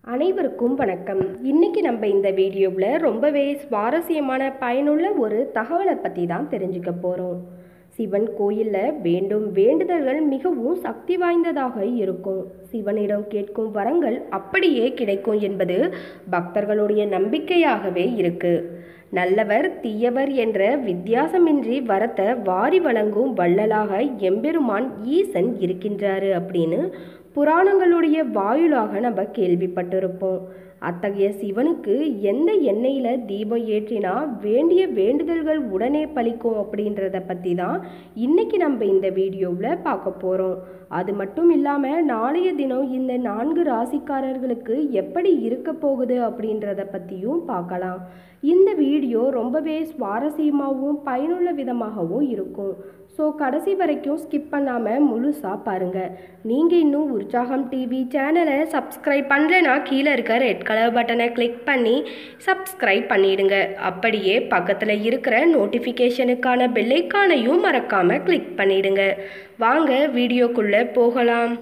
அனைவருக்கும் வணக்கம் இன்னைக்கு நம்ம இந்த வீடியோவில் ரொம்பவே சுவாரஸ்யமான பயனுள்ள ஒரு தகவலை பற்றி தான் தெரிஞ்சுக்க போகிறோம் சிவன் கோயிலில் வேண்டும் வேண்டுதல்கள் மிகவும் சக்தி வாய்ந்ததாக இருக்கும் சிவனிடம் கேட்கும் வரங்கள் அப்படியே கிடைக்கும் என்பது பக்தர்களுடைய நம்பிக்கையாகவே இருக்கு நல்லவர் தீயவர் என்ற வித்தியாசமின்றி வரத்தை வாரி வழங்கும் வள்ளலாக எம்பெருமான் ஈசன் இருக்கின்றாரு அப்படின்னு புராணங்களுடைய வாயிலாக நம்ம கேள்விப்பட்டிருப்போம் அத்தகைய சிவனுக்கு எந்த எண்ணெயில் தீபம் ஏற்றினா வேண்டிய வேண்டுதல்கள் உடனே பலிக்கும் அப்படின்றத பற்றி தான் இன்னைக்கு நம்ம இந்த வீடியோவில் பார்க்க போகிறோம் அது மட்டும் இல்லாமல் நாளைய தினம் இந்த நான்கு ராசிக்காரர்களுக்கு எப்படி இருக்க போகுது அப்படின்றத பற்றியும் பார்க்கலாம் இந்த வீடியோ ரொம்பவே சுவாரஸ்யமாகவும் பயனுள்ள விதமாகவும் இருக்கும் ஸோ கடைசி வரைக்கும் ஸ்கிப் பண்ணாமல் முழுசாக பாருங்கள் நீங்கள் இன்னும் உற்சாகம் டிவி சேனலை சப்ஸ்கிரைப் பண்ணுறேன்னா கீழே இருக்க ரெட் கலர் பட்டனை கிளிக் பண்ணி சப்ஸ்கிரைப் பண்ணிடுங்க அப்படியே பக்கத்தில் இருக்கிற நோட்டிஃபிகேஷனுக்கான பெல்லைக்கானையும் மறக்காமல் கிளிக் பண்ணிடுங்க வாங்க வீடியோக்குள்ளே போகலாம்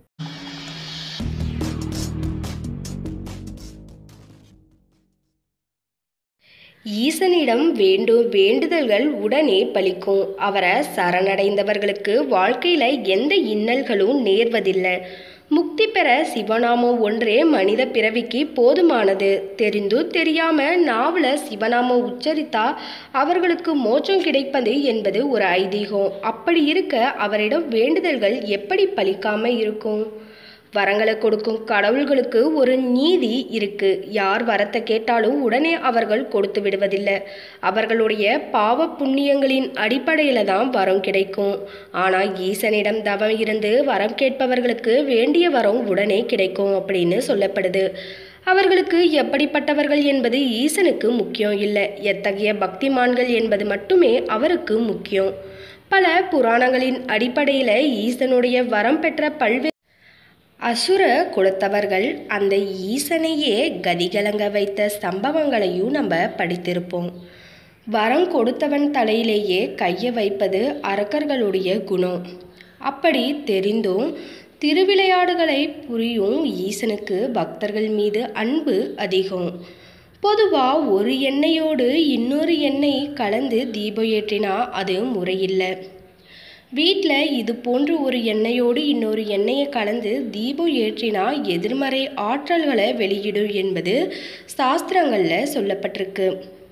ஈசனிடம் வேண்டும் வேண்டுதல்கள் உடனே பலிக்கும் அவரை சரணடைந்தவர்களுக்கு வாழ்க்கையில எந்த இன்னல்களும் நேர்வதில்லை முக்தி பெற சிவநாமம் ஒன்றே மனித பிறவிக்கு போதுமானது தெரிந்து தெரியாம நாவல சிவநாமம் உச்சரித்தா அவர்களுக்கு மோட்சம் கிடைப்பது என்பது ஒரு ஐதீகம் அப்படி இருக்க அவரிடம் வேண்டுதல்கள் எப்படி பலிக்காம இருக்கும் வரங்களை கொடுக்கும் கடவுள்களுக்கு ஒரு நீதி இருக்கு யார் வரத்தை கேட்டாலும் உடனே அவர்கள் கொடுத்து விடுவதில்லை அவர்களுடைய பாவ புண்ணியங்களின் அடிப்படையில தான் வரம் கிடைக்கும் ஆனால் ஈசனிடம் தவம் இருந்து வரம் கேட்பவர்களுக்கு வேண்டிய வரம் உடனே கிடைக்கும் அப்படின்னு சொல்லப்படுது அவர்களுக்கு எப்படிப்பட்டவர்கள் என்பது ஈசனுக்கு முக்கியம் இல்லை எத்தகைய பக்திமான்கள் என்பது மட்டுமே அவருக்கு முக்கியம் பல புராணங்களின் அடிப்படையில் ஈசனுடைய வரம் பெற்ற பல்வேறு அசுர குலத்தவர்கள் அந்த ஈசனையே கதிகலங்க வைத்த சம்பவங்களையும் நம்ம படித்திருப்போம் வரம் கொடுத்தவன் தலையிலேயே கையை வைப்பது அரக்கர்களுடைய குணம் அப்படி தெரிந்தும் திருவிளையாடுகளை புரியும் ஈசனுக்கு பக்தர்கள் மீது அன்பு அதிகம் பொதுவாக ஒரு எண்ணெயோடு இன்னொரு எண்ணெய் கலந்து தீபம் ஏற்றினா அது முறையில்லை வீட்டில் இது போன்ற ஒரு எண்ணெயோடு இன்னொரு எண்ணெயை கலந்து தீபம் ஏற்றினா எதிர்மறை ஆற்றல்களை வெளியிடும் என்பது சாஸ்திரங்களில் சொல்லப்பட்டிருக்கு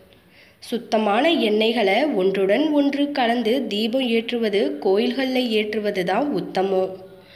சுத்தமான எண்ணெய்களை ஒன்றுடன் ஒன்று கலந்து தீபம் ஏற்றுவது கோயில்களில் ஏற்றுவது தான் உத்தமம்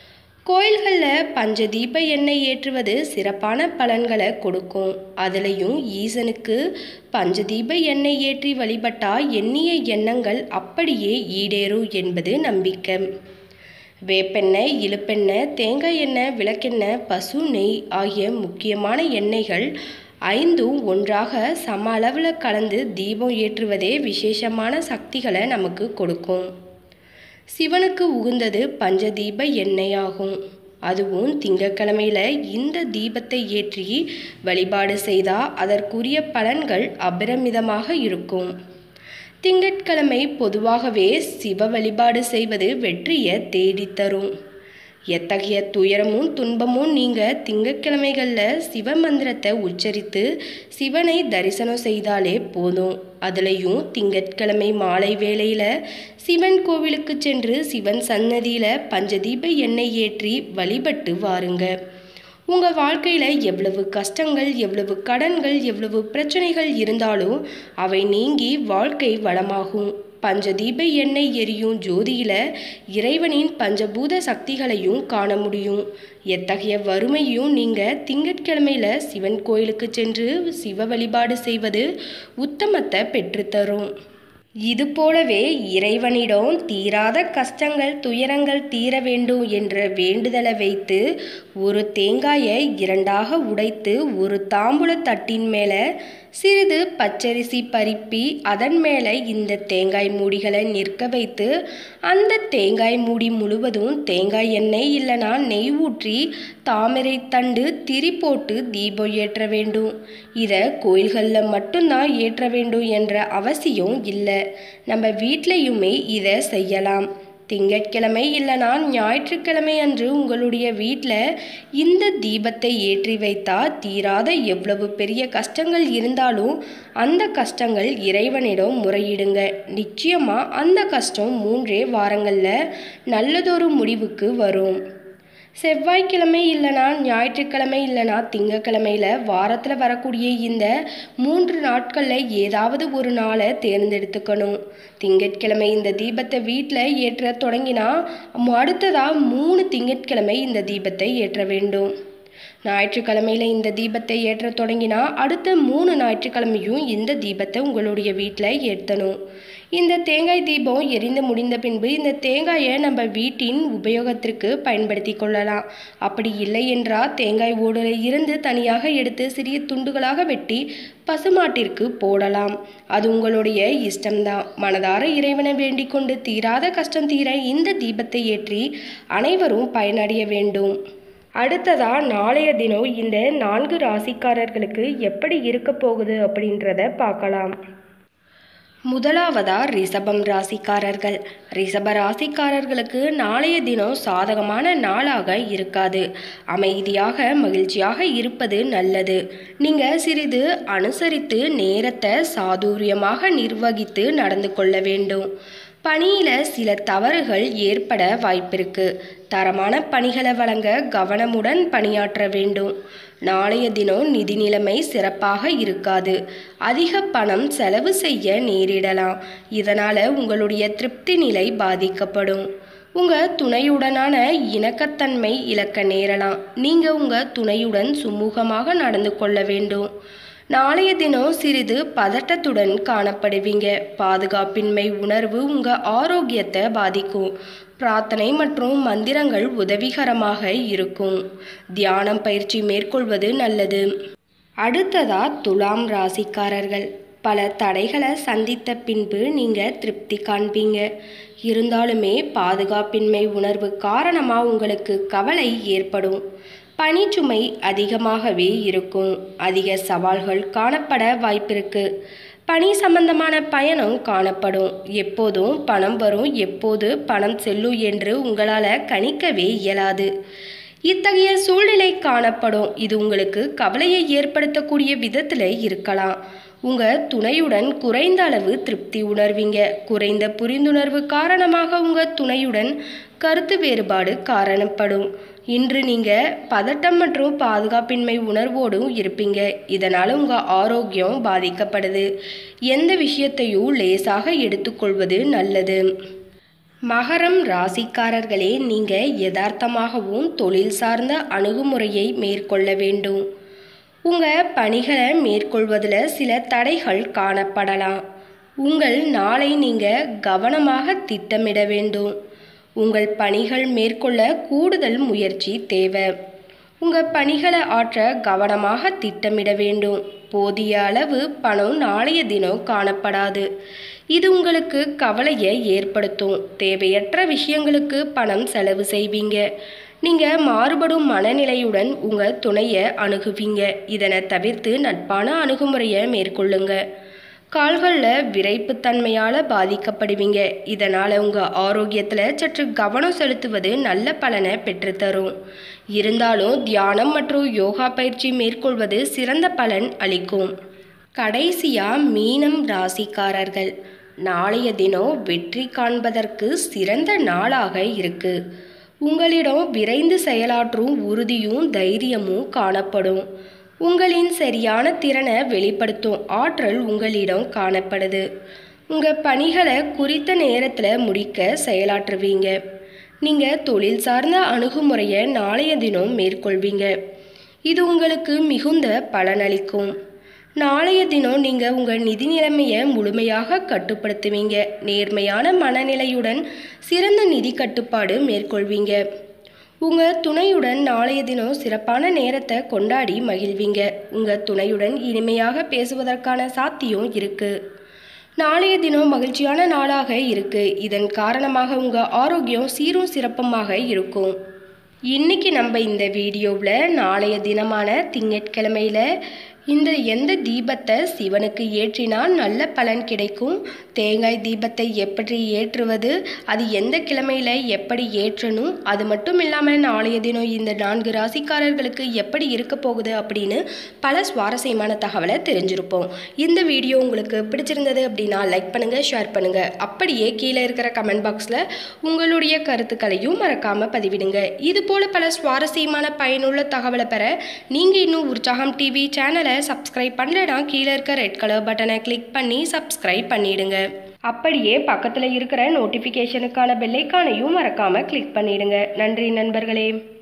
கோயில்களில் பஞ்ச தீப எண்ணெய் ஏற்றுவது சிறப்பான பலன்களை கொடுக்கும் அதுலேயும் ஈசனுக்கு பஞ்சதீப எண்ணெய் ஏற்றி வழிபட்டா எண்ணிய எண்ணங்கள் அப்படியே ஈடேறும் என்பது நம்பிக்கை வேப்பெண்ணெய் இழுப்பெண்ணெய் தேங்காய் எண்ணெய் விளக்கெண்ணெய் பசு நெய் ஆகிய முக்கியமான எண்ணெய்கள் ஐந்தும் ஒன்றாக சம அளவில் கலந்து தீபம் ஏற்றுவதே விசேஷமான சக்திகளை நமக்கு கொடுக்கும் சிவனுக்கு உகுந்தது பஞ்சதீப எண்ணெயாகும் அதுவும் திங்கக்கிழமையில இந்த தீபத்தை ஏற்றி வழிபாடு செய்தால் அதற்குரிய பலன்கள் அபரிமிதமாக இருக்கும் திங்கட்கிழமை பொதுவாகவே சிவ வழிபாடு செய்வது வெற்றியை தேடித்தரும் எத்தகைய துயரமும் துன்பமும் நீங்கள் திங்கட்கிழமைகளில் சிவ மந்திரத்தை உச்சரித்து சிவனை தரிசனம் செய்தாலே போதும் அதுலேயும் திங்கட்கிழமை மாலை வேளையில் சிவன் கோவிலுக்கு சென்று சிவன் சன்னதியில் பஞ்சதீப எண்ணெய் ஏற்றி வழிபட்டு வாருங்க உங்கள் வாழ்க்கையில் எவ்வளவு கஷ்டங்கள் எவ்வளவு கடன்கள் எவ்வளவு பிரச்சனைகள் இருந்தாலும் அவை நீங்கி வாழ்க்கை வளமாகும் பஞ்சதீப எண்ணெய் எரியும் ஜோதியில இறைவனின் பஞ்சபூத சக்திகளையும் காண முடியும் எத்தகைய வறுமையும் நீங்க திங்கட்கிழமையில சிவன் கோயிலுக்கு சென்று சிவ வழிபாடு செய்வது உத்தமத்தை பெற்றுத்தரும் இது போலவே இறைவனிடம் தீராத கஷ்டங்கள் துயரங்கள் தீர வேண்டும் என்ற வேண்டுதலை வைத்து ஒரு தேங்காயை இரண்டாக உடைத்து ஒரு தாம்பூல தட்டின் மேலே சிறிது பச்சரிசி பருப்பி அதன் மேலே இந்த தேங்காய் மூடிகளை நிற்க வைத்து அந்த தேங்காய் மூடி முழுவதும் தேங்காய் எண்ணெய் இல்லைனா நெய் ஊற்றி தாமரை தண்டு திரி போட்டு தீபம் ஏற்ற வேண்டும் இதை கோயில்களில் மட்டும்தான் ஏற்ற வேண்டும் என்ற அவசியம் இல்லை நம்ம வீட்லேயுமே இதை செய்யலாம் திங்கட்கிழமை இல்லைனா ஞாயிற்றுக்கிழமை அன்று உங்களுடைய வீட்டில் இந்த தீபத்தை ஏற்றி வைத்தா தீராத எவ்வளவு பெரிய கஷ்டங்கள் இருந்தாலும் அந்த கஷ்டங்கள் இறைவனிடம் முறையிடுங்க நிச்சயமாக அந்த கஷ்டம் மூன்றே வாரங்களில் நல்லதொரு முடிவுக்கு வரும் செவ்வாய்க்கிழமை இல்லைனா ஞாயிற்றுக்கிழமை இல்லைனா திங்கக்கிழமையில் வாரத்தில் வரக்கூடிய இந்த மூன்று நாட்களில் ஏதாவது ஒரு நாளை தேர்ந்தெடுத்துக்கணும் திங்கட்கிழமை இந்த தீபத்தை வீட்டில் ஏற்ற தொடங்கினா அடுத்ததாக மூணு திங்கட்கிழமை இந்த தீபத்தை ஏற்ற வேண்டும் ஞாயிற்றுக்கிழமையில் இந்த தீபத்தை ஏற்ற தொடங்கினா அடுத்த மூணு ஞாயிற்றுக்கிழமையும் இந்த தீபத்தை உங்களுடைய வீட்டில் ஏற்றணும் இந்த தேங்காய் தீபம் எரிந்து முடிந்த பின்பு இந்த தேங்காயை நம்ம வீட்டின் உபயோகத்திற்கு பயன்படுத்தி கொள்ளலாம் அப்படி இல்லை என்றால் தேங்காய் ஓடுல இருந்து தனியாக எடுத்து சிறிய துண்டுகளாக வெட்டி பசுமாட்டிற்கு போடலாம் அது உங்களுடைய இஷ்டம்தான் மனதார இறைவனை வேண்டிக் கொண்டு தீராத கஷ்டம் தீர இந்த தீபத்தை ஏற்றி அனைவரும் பயனடைய வேண்டும் அடுத்ததா நாளைய தினம் இந்த நான்கு ராசிக்காரர்களுக்கு எப்படி இருக்க போகுது அப்படின்றத பார்க்கலாம் முதலாவதா ரிஷபம் ராசிக்காரர்கள் ரிஷப ராசிக்காரர்களுக்கு நாளைய தினம் சாதகமான நாளாக இருக்காது அமைதியாக மகிழ்ச்சியாக இருப்பது நல்லது நீங்கள் சிறிது அனுசரித்து நேரத்தை சாதுரியமாக நிர்வகித்து நடந்து கொள்ள வேண்டும் பணியில் சில தவறுகள் ஏற்பட வாய்ப்பிருக்கு தரமான பணிகளை வழங்க கவனமுடன் பணியாற்ற வேண்டும் நாளைய தினம் நிதி நிலைமை சிறப்பாக இருக்காது அதிக பணம் செலவு செய்ய நேரிடலாம் இதனால் உங்களுடைய திருப்தி நிலை பாதிக்கப்படும் உங்கள் துணையுடனான இணக்கத்தன்மை இழக்க நேரலாம் நீங்கள் உங்கள் துணையுடன் சுமூகமாக நடந்து கொள்ள வேண்டும் நாளைய தினம் சிறிது பதட்டத்துடன் காணப்படுவீங்க பாதுகாப்பின்மை உணர்வு உங்கள் ஆரோக்கியத்தை பாதிக்கும் பிரார்த்தனை மற்றும் மந்திரங்கள் உதவிகரமாக இருக்கும் தியானம் பயிற்சி மேற்கொள்வது நல்லது அடுத்ததா துலாம் ராசிக்காரர்கள் பல தடைகளை சந்தித்த பின்பு நீங்கள் திருப்தி காண்பீங்க இருந்தாலுமே பாதுகாப்பின்மை உணர்வு காரணமாக உங்களுக்கு கவலை ஏற்படும் பணிச்சுமை அதிகமாகவே இருக்கும் அதிக சவால்கள் காணப்பட வாய்ப்பிருக்கு பணி சம்பந்தமான பயணம் காணப்படும் எப்போதும் பணம் வரும் எப்போது பணம் செல்லும் என்று உங்களால் கணிக்கவே இயலாது இத்தகைய சூழ்நிலை காணப்படும் இது உங்களுக்கு கவலையை ஏற்படுத்தக்கூடிய விதத்தில் இருக்கலாம் உங்கள் துணையுடன் குறைந்த அளவு திருப்தி உணர்வீங்க குறைந்த புரிந்துணர்வு காரணமாக உங்கள் துணையுடன் கருத்து வேறுபாடு காரணப்படும் இன்று நீங்கள் பதட்டம் மற்றும் பாதுகாப்பின்மை உணர்வோடும் இருப்பீங்க இதனால் உங்கள் ஆரோக்கியம் பாதிக்கப்படுது எந்த விஷயத்தையும் லேசாக எடுத்துக்கொள்வது நல்லது மகரம் ராசிக்காரர்களே நீங்கள் யதார்த்தமாகவும் தொழில் சார்ந்த அணுகுமுறையை மேற்கொள்ள வேண்டும் உங்கள் பணிகளை மேற்கொள்வதில் சில தடைகள் காணப்படலாம் உங்கள் நாளை நீங்கள் கவனமாக திட்டமிட வேண்டும் உங்கள் பணிகள் மேற்கொள்ள கூடுதல் முயற்சி தேவை உங்கள் பணிகளை ஆற்ற கவனமாக திட்டமிட வேண்டும் போதிய அளவு பணம் நாளைய தினம் காணப்படாது இது உங்களுக்கு கவலையை ஏற்படுத்தும் தேவையற்ற விஷயங்களுக்கு பணம் செலவு செய்வீங்க நீங்கள் மாறுபடும் மனநிலையுடன் உங்கள் துணையை அணுகுவீங்க இதனை தவிர்த்து நட்பான அணுகுமுறையை மேற்கொள்ளுங்க கால்களில் விரைப்புத்தன்மையால் பாதிக்கப்படுவீங்க இதனால் உங்கள் ஆரோக்கியத்தில் சற்று கவனம் செலுத்துவது நல்ல பலனை பெற்றுத்தரும் இருந்தாலும் தியானம் மற்றும் யோகா பயிற்சி மேற்கொள்வது சிறந்த பலன் அளிக்கும் கடைசியாக மீனம் ராசிக்காரர்கள் நாளைய தினம் வெற்றி காண்பதற்கு சிறந்த நாளாக இருக்கு உங்களிடம் விரைந்து செயலாற்றும் உறுதியும் தைரியமும் காணப்படும் உங்களின் சரியான திறனை வெளிப்படுத்தும் ஆற்றல் உங்களிடம் காணப்படுது உங்கள் பணிகளை குறித்த நேரத்தில் முடிக்க செயலாற்றுவீங்க நீங்கள் தொழில் சார்ந்த அணுகுமுறையை நாளைய தினம் மேற்கொள்வீங்க இது உங்களுக்கு மிகுந்த பலனளிக்கும் நாளைய தினம் நீங்கள் உங்கள் நிதி நிலைமையை முழுமையாக கட்டுப்படுத்துவீங்க நேர்மையான மனநிலையுடன் சிறந்த நிதி கட்டுப்பாடு மேற்கொள்வீங்க உங்கள் துணையுடன் நாளைய தினம் சிறப்பான நேரத்தை கொண்டாடி மகிழ்வீங்க உங்கள் துணையுடன் இனிமையாக பேசுவதற்கான சாத்தியம் இருக்குது நாளைய தினம் மகிழ்ச்சியான நாளாக இருக்கு இதன் காரணமாக உங்கள் ஆரோக்கியம் சீரும் சிறப்புமாக இருக்கும் இன்னைக்கு நம்ம இந்த வீடியோவில் நாளைய தினமான திங்கட்கிழமையில் இந்த எந்த தீபத்தை சிவனுக்கு ஏற்றினால் நல்ல பலன் கிடைக்கும் தேங்காய் தீபத்தை எப்படி ஏற்றுவது அது எந்த கிழமையில் எப்படி ஏற்றணும் அது மட்டும் இல்லாமல் நாளைய தினம் இந்த நான்கு ராசிக்காரர்களுக்கு எப்படி இருக்க போகுது அப்படின்னு பல சுவாரஸ்யமான தகவலை தெரிஞ்சிருப்போம் இந்த வீடியோ உங்களுக்கு பிடிச்சிருந்தது அப்படின்னா லைக் பண்ணுங்கள் ஷேர் பண்ணுங்கள் அப்படியே கீழே இருக்கிற கமெண்ட் பாக்ஸில் உங்களுடைய கருத்துக்களையும் மறக்காமல் பதிவிடுங்க இது போல பல சுவாரஸ்யமான பயனுள்ள தகவலை பெற நீங்கள் இன்னும் உற்சாகம் டிவி சேனலை சப்ஸ்கிரைப் பண்ணலனா கீழே இருக்க ரெட் கலர் பட்டனை கிளிக் பண்ணி சப்ஸ்கிரைப் பண்ணிடுங்க அப்படியே பக்கத்தில் இருக்கிற நோட்டிஃபிகேஷனுக்கான பெல்லைக்கானையும் மறக்காமல் கிளிக் பண்ணிடுங்க நன்றி நண்பர்களே